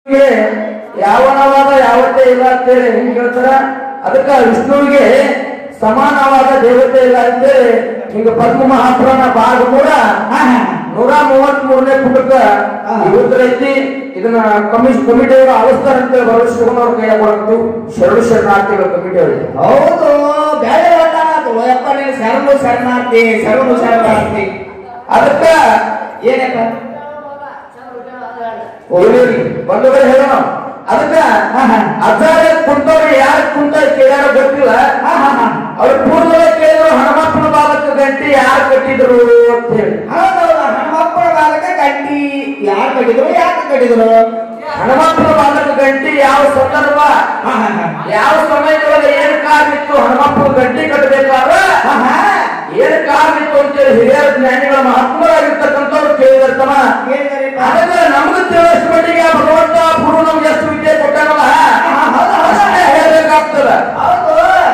ಗೆ ಯಾವನವಾದ ಯಾವತ್ತೇ ಇಲ್ಲ ಅಂತೇಳಿ ಹೆಂಗ್ ಹೇಳ್ತಾರ ಅದಕ್ಕ ವಿಷ್ಣುವಿಗೆ ಸಮಾನವಾದ ದೇವತೆ ಇಲ್ಲ ಅಂತೇಳಿ ಹಿಂಗ ಪದ್ಮ ಮಹಾಪುರಾಣ ಭಾಗ ಕೂಡ ನೂರ ಮೂವತ್ತ್ ಮೂರನೇ ಪುಟಕ್ಕ ಇವತ್ತರ ಐತಿ ಇದನ್ನ ಕಮಿಷ್ ಕಮಿಟಿ ಅವರು ಆಲಿಸ್ತಾರ ಅಂತ ಭರವಸೆಗೊಂಡು ಅವ್ರ ಕೈಯಾಗ ಕೊಡಂತು ಶರಣ ಶರಣಾರ್ಥಿಗಳ ಕಮಿಟಿ ಅವರಿಗೆ ಹೌದು ಬೇಳೆ ಹೊಟ್ಟಾತು ಯಪ್ಪ ನೀನು ಶರಣು ಶರಣಾರ್ಥಿ ಶರಣು ಶರಣಾರ್ಥಿ ಅದಕ್ಕ ಏನಪ್ಪ ಹೋಗ್ಲಿ ಬಂಧುಗಳು ಹೇಳೋಣ ಅದಕ್ಕ ಅಜ್ಜಾರ ಕುಂತವ್ರಿಗೆ ಯಾರು ಕುಂತ ಕೇಳ್ಯಾರ ಗೊತ್ತಿಲ್ಲ ಅವ್ರ ಪೂರ್ವದಲ್ಲಿ ಕೇಳಿದ್ರು ಹನುಮಪ್ಪನ ಬಾಲಕ ಗಂಟೆ ಯಾರು ಕಟ್ಟಿದ್ರು ಅಂತ ಹೇಳಿ ಹೌದೌದು ಹನುಮಪ್ಪನ ಬಾಲಕ ಗಂಟಿ ಯಾರು ಕಟ್ಟಿದ್ರು ಯಾಕೆ ಕಟ್ಟಿದ್ರು ಹನುಮಪ್ಪನ ಬಾಲಕ ಗಂಟೆ ಯಾವ ಸಂದರ್ಭ ಯಾವ ಸಮಯದೊಳಗೆ ಏನ್ ಕಾರಣಿತ್ತು ಹನುಮಪ್ಪನ ಗಂಟೆ ಕಟ್ಟಬೇಕಾದ್ರೆ ಏನ್ ಕಾರಣಿತ್ತು ಅಂತೇಳಿ ಹಿರಿಯರ ಜ್ಞಾನಿಗಳ ಮಹಾತ್ಮರಾಗಿರ್ತಕ್ಕಂಥವ್ರು ಕೇಳಿದರ್ತನ ಕೇಳಿದರಿಪ್ಪ. ಅದಕ್ಕೆ ನಮ್ಗೆ ತಿಳಿಸ್ ಮಟ್ಟಿಗೆ ಭಗವಂತ ಗುರು ನಮ್ಗೆ ಎಷ್ಟು ವಿದ್ಯೆ ಕೊಟ್ಟಾನಲ್ಲ ಅಷ್ಟೇ ಹೇಳ್ಬೇಕಾಗ್ತದ ಹೌದು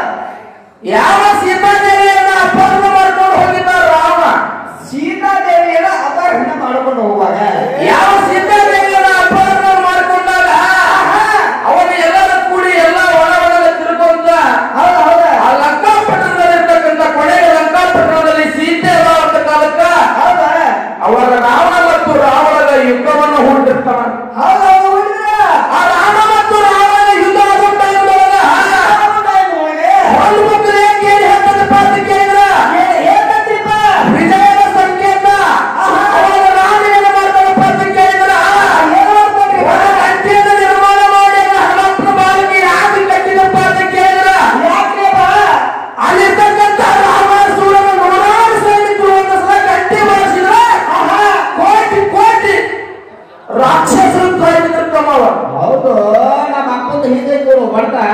ಯಾವ ಸೀತಾದೇವಿಯನ್ನ ಅಪಹರಣ ಮಾಡ್ಕೊಂಡು ಹೋಗಿದ್ದ ರಾಮ ಸೀತಾದೇವಿಯನ್ನ ಅಪಹರಣ ಮಾಡಿಕೊಂಡು ಹೋಗುವಾಗ ಯಾವ ಸೀತಾದೇವಿಯನ್ನ ಅಪಹರಣ ಮಾಡ್ಕೊಂಡಾಗ ಅವನು ಎಲ್ಲರ ಕೂಡಿ ಎಲ್ಲ ಒಳ ಒಳಗೆ ತಿಳ್ಕೊಂತ ಹೌದು ಹೌದು ಆ ಲಂಕಾಪಟ್ಟಣದಲ್ಲಿರ್ತಕ್ಕಂಥ ಕೊನೆಗೆ ಲಂಕಾಪಟ್ಟಣದಲ್ಲಿ ಸೀತೆ ಅಲ್ಲ ಅಂತ ಕಾಲಕ್ಕ ಹೌದು ಅವಾಗ ರಾವಣ ಮತ್ತು ರಾವಣದ ಯುದ್ಧವನ್ನು ಹೂಡಿರ್ತಾನ ಹೌದು ಹೌದು ಹುಡುಗ್ರ. ಆ ರಾಮ ಮತ್ತು ರಾವಣನ ಯುದ್ಧ ಆಗುತ್ತ ಇರುವಾಗ ಯಾವ time ಒಳಗೆ? ಒಂದು ಮಕ್ಕಳು ಏನ್ ಕೇಳಿ ಹೇಳ್ತದಪ್ಪ ಅಂತ ಕೇಳಿದ್ರ ಏ- ಏನಂತೀಪ್ಪ? ವಿಜಯದ ಸಂಕೇತ ಅವಾಗ ರಾಮ ಏನು ಮಾಡ್ತಾನಪ್ಪ ಅಂತ ಕೇಳಿದ್ರ ಏನು ಮಾಡ್ತಾನ್ರಿ? ಒಂದು ಗಂಟೆಯನ್ನು ನಿರ್ಮಾಣ ಮಾಡಿ ಅದನ್ನ ಹನುಮಪ್ಪನ ಬಾಲಿಗೆ ಯಾಕೆ ಕಟ್ಟಿದಪ್ಪ ಅಂತ ಕೇಳಿದ್ರ ಯಾಕ್ರಿಪ್ಪ? ಅಲ್ಲಿರ್ತಕ್ಕಂಥ ರಾಮಾಸುರನ ನೂರಾರು ಸೈನಿಕರು ಒಂದು ಸಲ ಗಂಟೆ ಬಳಸಿದ್ರೆ ಕೋಟಿ ಕೋಟಿ ರಾಕ್ಷಸರು ತೊಳೆದಿರ್ತಮ್ಮ ಹೌದು ನಮ್ಮ ಅಪ್ಪಂದು ಹಿಂದೆ ಕೊಡು ಬರ್ತಾ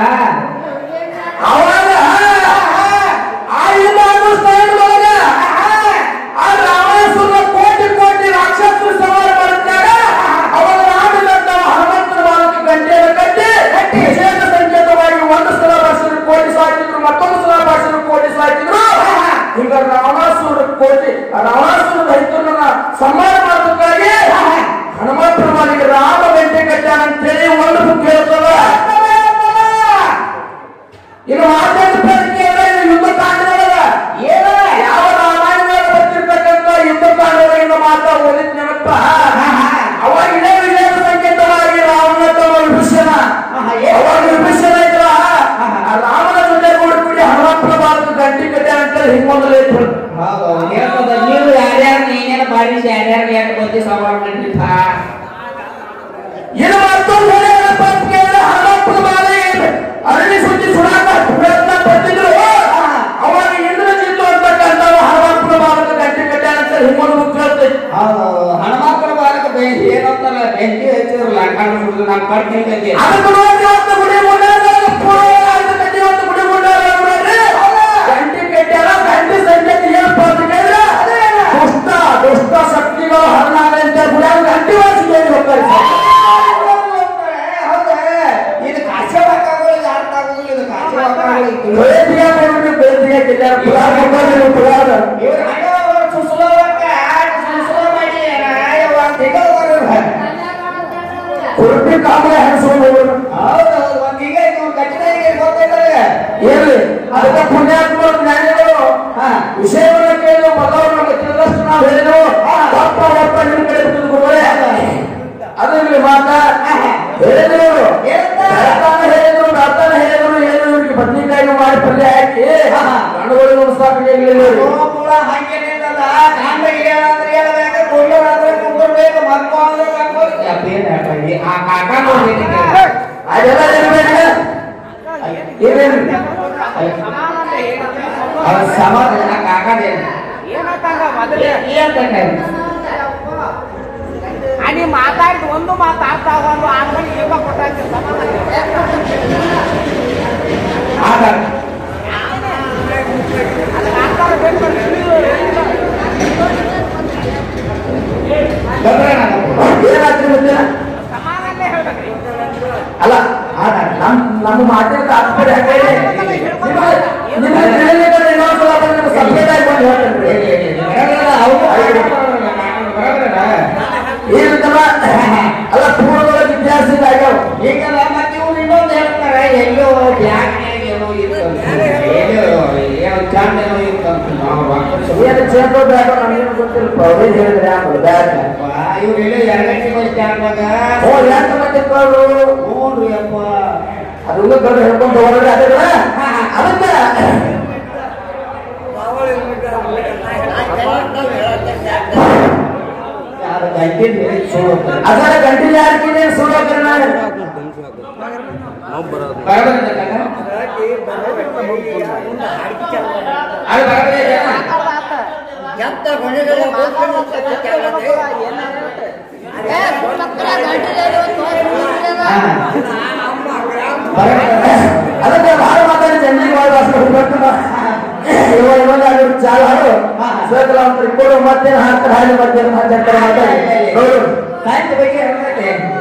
ಅವಾಗ ಆ ಯುದ್ಧ ಆಗೋ ಸ್ಥಳದೊಳಗ ಆ ರಾವಣಾಸುರನ ಕೋಟಿ ಕೋಟಿ ರಾಕ್ಷಸರು ಸವಾರ ಮಾಡಿದಾಗ ಅವಾಗ ರಾಮದಂತ ಹನುಮಂತನ ಬಾಲಕ ಗಂಟೆಯನ್ನು ಕಟ್ಟಿ ವಿಶೇಷ ಸಂಕೇತವಾಗಿ ಒಂದು ಸಲ ಭಾಷೆರು ಕೋಟಿ ಸಾಕಿದ್ರು ಮತ್ತೊಂದು ಸಲ ಭಾಷೆರು ಕೋಟಿ ಸಾಕಿದ್ರು ಈಗ ರಾವಣಾಸುರ ಕೋಟಿ ಆ ರಾವಣಾಸುರ ರೈತರನ್ನ ಸಂಹಾರ ಮಾಡೋದಕ್ಕಾಗಿ ಹನುಮಂತನ ಬಾಲಿಗೆ ರಾಮ ಗಂಟೆ ಕಟ್ಟಾನ ಅಂತೇಳಿ ಒಂದು ಬುಕ್ ಹೇಳ್ತದ ಇನ್ನು ಆಚರಣೆ ಪ್ರಕ್ರಿಯೆಯಲ್ಲ ಇದು ಯುದ್ಧ ಕಾಂಡದೊಳಗ ಏನ? ಯಾವ ರಾಮಾಯಣದಾಗ ಬರ್ತಿರ್ತಕ್ಕಂಥ ಯುದ್ಧ ಕಾಂಡದೊಳಗಿನ ಮಾತ ಓದಿದ್ ನೆನಪ ಅವಾಗ ಇದೇ ವಿಜಯದ ಸಂಕೇತವಾಗಿ ರಾವಣ ತಮ್ಮ ವಿಭೀಷಣ ಆಹಾ, ಏನು? ಅವಾಗ ವಿಭೀಷಣ ಇದ್ರ ಆ ರಾಮನ ಜೊತೆ ಕೂಡಿ ಹನುಮಪ್ಪನ ಬಾಲಕ ಗಂಟಿ ಕಟ್ಟೆ ಅಂತ ಹಿಂಗೊಂದಲೇ ಇತ್ತು ಹೌದು ಹೇಳ್ತದ ನೀವು ಯಾರ್ಯಾರು ನೀನೇನು ಬಾರಿಸಿ ಯಾರ್ಯಾರು ಯಾಕೆ ಬಂದು ಸವಾಲ್ ಮಾಡಿಪ್ಪ ಇದು ಮತ್ತೊಂದು ಏನಪ್ಪ ಅಂತ ಕೇಳಿದ್ರೆ ಹನುಮಪ್ಪನ ಬಾಲಿಗೆ ಅರಳಿ ಸುದ್ದಿ ಸುಡಾಕ ಪ್ರಯತ್ನ ಪಟ್ಟಿದ್ರು ಅವಾಗ ಇಂದ್ರಜಿತ್ತು ಅಂತಕ್ಕಂಥ ಹನುಮಪ್ಪನ ಬಾಲಕ ಗಂಟಿ ಕಟ್ಟೆ ಅಂತ ಹಿಂಗೊಂದು ಬುಕ್ ಹೇಳ್ತೈತಿ ಹೌದು ಹನುಮಪ್ಪನ ಬಾಲಕ ಬೆಂಕಿ ಏನಂತಾರ ಬೆಂಕಿ ಹಚ್ಚಿರಲ್ಲ ಕಣ್ಣು ಮುಡಿದು ನಮ್ಮ ಕಣ್ಣು ನಿಂತೈತಿ ಅದಕ್ಕೆ ನೋಡಿ ಒಂದು ಗುಡಿ ಮುಂಡಾದಾಗ ಪೂರ್ವ ಐದು ಗಂಟೆ ಒಂದು ಗುಡಿ ಮುಂಡಾದಾಗ ನೋಡ್ರಿ ಗಂಟೆ ಕಟ್ಟ್ಯಾರ ಗಂಟೆ ಸಂಖ್ಯೆ ಏನಪ್ಪ ಅಂತ ಕೇಳಿದ್ರೆ ದುಷ್ಟ ದುಷ್ಟ ಶಕ್ತಿಗಳು ಹರಣಾಗಂತ ಗುಡಿಯಾಗ ಗಂಟೆ ವಾಸಿ ಕೇಳಿ ಹೋಗ್ತಾರೆ ಹೌದು ಇದು ಕಾಶ್ಯವಾಕಾಗೋಳಿಗೆ ಅರ್ಥ ಆಗುದಿಲ್ಲ ಇದು ಕಾಶ್ಯವಾಕಾಗೋಳಿಗೆ ಬೇಸಿಗೆ ನೋಡ್ರಿ ಬೇಸಿಗೆ ಕೆಟ್ಟಾರ ಪುರಾಣ ಮುಖಂಡರು ಪುರಾಣ ಇವ್ರು ಹಂಗ ಸುಸುಲವಕ್ಕ ಸುಸುಲ ಮಾಡಿ ರಾಯವ್ವ ಅಂತ ಹಿಡಿದವ್ರು. ಕುರುಪಿ ಕಾಮಲೆ ಹೆಣಸ್ಕೊಂಡು ಹೋಗೋಣ ಹೌದು ಹೌದು ಒಂದ್ ಈಗ ಇವ್ರು ಕಟ್ಟಿದವರಿಗೆ ಗೊತ್ತೈತಲ್ಲ ಏನ್ರಿ ಅದಕ್ಕೆ ಪುಣ್ಯಾತ್ಮ ಜ್ಞಾನಿಗಳು ಹಾ. ವಿಷಯವನ್ನ ಕೇಳಿ ಬಲ್ಲವರು ನಮಗೆ ತಿಳಿದಷ್ಟು ನಾವು ಹೇಳಿದೆವು ಒಪ್ಪ ಒಪ್ಪ ನಿಮ್ ಕಡೆ ಬಿಟ್ಟು ಗುರುಗಳೇ ಅದಿರ್ಲಿ ಮಾತ ಹೇಳಿದ್ರು ಏನಂತ? ಬೆಳತಾನ ಹೇಳಿದ್ರು ಬೆಳತಾನ ಹೇಳಿದ್ರು ಏನು ಇವ್ರಿಗೆ ಬದ್ನಿಕಾಯಿ ಮಾಡಿ ಪಲ್ಯ ಹಾಕಿ ಕಣ್ಣುಗಳು ನುಡಿಸಾಕಿರ್ಲಿಲ್ಲ ಗೋಪುರ ಹಂಗೇನಿಲ್ಲ ಕಾಂಡ ಇಳಿಯೋದಂದ್ರೆ ಹೇಳ್ಬೇಕು ಕುಳ್ಳೋದಂದ್ರೆ ಕುಂದಿರ್ಬೇಕು ಮಕ್ಕಳು ಅಂದ್ರೆ ಮಕ್ಕಳು ಯಪ್ಪ ಏನ್ ಹೇಳ್ತಾರೆ ಆ ಕಾಕ ನೋಡ್ಬೇಕು ಅದೆಲ್ಲ ಇರ್ಬೇಕು ಏನೇನು ಅವ್ರ ಸಮಾಧಾನ ಕಾಕದೇನು ಏನಂತಂಗ ಮೊದಲೇ ಏನ್ ಕಂಡ್ರೆ आणि ಮಾತಾಡಿದ ಒಂದು ಮಾತು ಅರ್ಥ ಆಗೋದು ಆಮೇಲೆ ಈಗ ಕೊಟ್ಟಾಗ ಸಮಾಧಾನ ಆಗ ಅದಕ್ಕೆ ಅರ್ಥ ಬೇಕು ಗಮನ ಏನಾಗ್ತದೆ ಗೊತ್ತಿಲ್ಲ ಸಮಾಧಾನ ಹೇಳ್ಬೇಕ್ರಿ ಅಲ್ಲ ನಮ್ ನಮ್ಮ ಮಾತಿನ ತಾತ್ಪರ್ಯ ಯಾಕೆ ನಿಮ್ಮ ನಿಮ್ಮ ತಿಳಿಲಿಕ್ಕೆ ಇನ್ನೊಂದ್ಸಲ ಬಂದು ನಿಮ್ಗೆ separate ಆಗಿ ಬಂದು ಹೇಳ್ತೇನೆ ಏನಂತಲ್ಲ ಅಲ್ಲ ಪೂರ್ವದೊಳಗೆ ಇತಿಹಾಸ ಇವ್ರೆಲ್ಲ ಎರಡು ಗಂಟೆ ಬಸ್ ಸ್ಟ್ಯಾಂಡ್ನಾಗ ಓ ಎಂಟು ಮಂದಿ ಇರ್ತಾವ್ರು. ನೋಡ್ರಿ ಅಪ್ಪ ಅದೆಲ್ಲ ದೊಡ್ಡ ಹೇಳ್ಕೊಂಡು ಹೋಗೋದು ಅದೇ ಅದಕ್ಕೆ ಯಾರು ಗಂಟೆ ಸುಳ್ಳು ಅದರ ಗಂಟಿಲಿ ಹಾಕಿದ್ರೆ ಸುಳ್ಳು ಬರಬರ ಅದು ಬರಬರ ಅದಕ್ಕೆ ಭಾಳ ಮಾತಾಡಿ ಜನರಿಗೆ ಭಾಳ ವಾಸನೆ ಹೋಗ್ಬೇಕು ಇವಾಗ ಇವಾಗ ಅದು ಚಾಲು ಹಾಡು ಶ್ವೇತಲ ಅಂತ ಇಟ್ಕೊಂಡು ಮತ್ತೇನು ಹಾಕ್ತಾರೆ ಹಾಗೆ ಮತ್ತೇನು ಮಾತಾಡ್ತಾರೆ ಮಾತಾಡಿ ನೋಡು ಸಾಹಿತ್ಯ ಬಗ್ಗೆ ಹೇಳ್ತೈತೆ